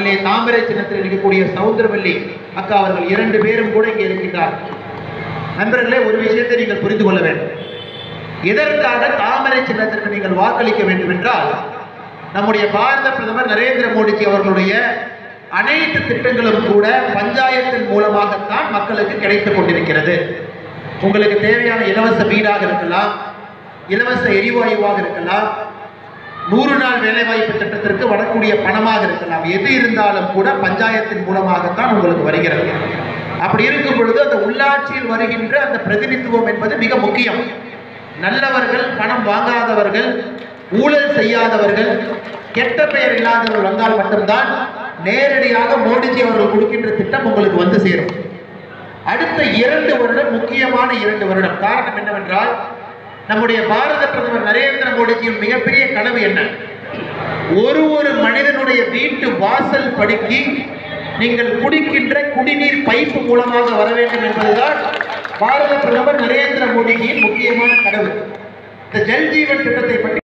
வார்டிலே தாமரை சின்னத்தில் இருக்கக்கூடிய சவுந்தரவல்லி அக்கா அவர்கள் இரண்டு பேரும் கூட இங்கே இருக்கின்றார் நண்பர்களே ஒரு விஷயத்தை நீங்கள் புரிந்து கொள்ள வேண்டும் எதற்காக தாமரை சின்னத்திற்கு நீங்கள் வாக்களிக்க வேண்டும் என்றால் நம்முடைய பாரத பிரதமர் நரேந்திர மோடிஜி அவர்களுடைய அனைத்து திட்டங்களும் கூட பஞ்சாயத்தின் மூலமாகத்தான் மக்களுக்கு கிடைத்துக் கொண்டிருக்கிறது உங்களுக்கு தேவையான இலவச வீடாக இருக்கலாம் இலவச எரிவாயுவாக இருக்கலாம் நூறு நாள் வேலைவாய்ப்பு திட்டத்திற்கு வரக்கூடிய பணமாக இருக்கலாம் எது இருந்தாலும் கூட பஞ்சாயத்தின் மூலமாகத்தான் உங்களுக்கு வருகிறது அப்படி இருக்கும் பொழுது அந்த உள்ளாட்சியில் வருகின்ற அந்த பிரதிநிதித்துவம் என்பது மிக முக்கியம் நல்லவர்கள் பணம் வாங்காதவர்கள் ஊழல் செய்யாதவர்கள் கெட்ட பெயர் இல்லாதவர்கள் வந்தால் மட்டும்தான் நேரடியாக மோடிஜி அவர்கள் கொடுக்கின்ற திட்டம் உங்களுக்கு வந்து சேரும் அடுத்த இரண்டு வருடம் முக்கியமான இரண்டு வருடம் காரணம் என்னவென்றால் நம்முடைய பாரத பிரதமர் நரேந்திர மோடிஜியின் மிகப்பெரிய கனவு என்ன ஒரு ஒரு மனிதனுடைய வீட்டு வாசல் படிக்கு நீங்கள் குடிக்கின்ற குடிநீர் பைப்பு மூலமாக வர வேண்டும் என்பதுதான் பாரத பிரதமர் நரேந்திர மோடிஜியின் முக்கியமான கனவு இந்த ஜல் ஜீவன் திட்டத்தை பற்றி